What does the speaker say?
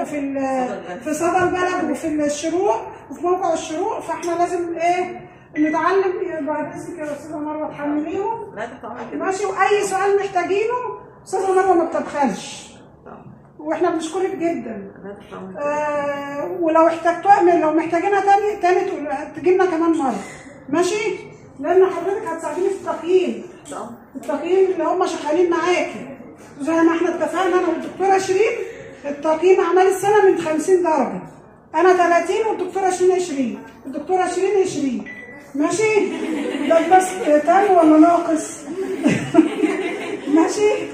في ال- في صدى البلد وفي الشروق وفي موقع الشروق فاحنا لازم ايه نتعلم بعد اذنك يا استاذه مروه تحمليهم لا تفهمي كده ماشي واي سؤال محتاجينه استاذه مروه ما بتبخلش طبعا. واحنا بنشكرك جدا لا تفهمي كده آه ولو احتجتوها لو محتاجينها تاني تاني تقول تجيبنا كمان مره ماشي لان حضرتك هتساعديني في التقييم طبعا. التقييم اللي هم شغالين معاكي زي ما احنا اتفقنا انا والدكتوره شيرين التقييم اعمال السنه من 50 درجه انا 30 والدكتوره شيرين 20 الدكتوره شيرين 20 ماشي ده بس تاني ولا ناقص ماشي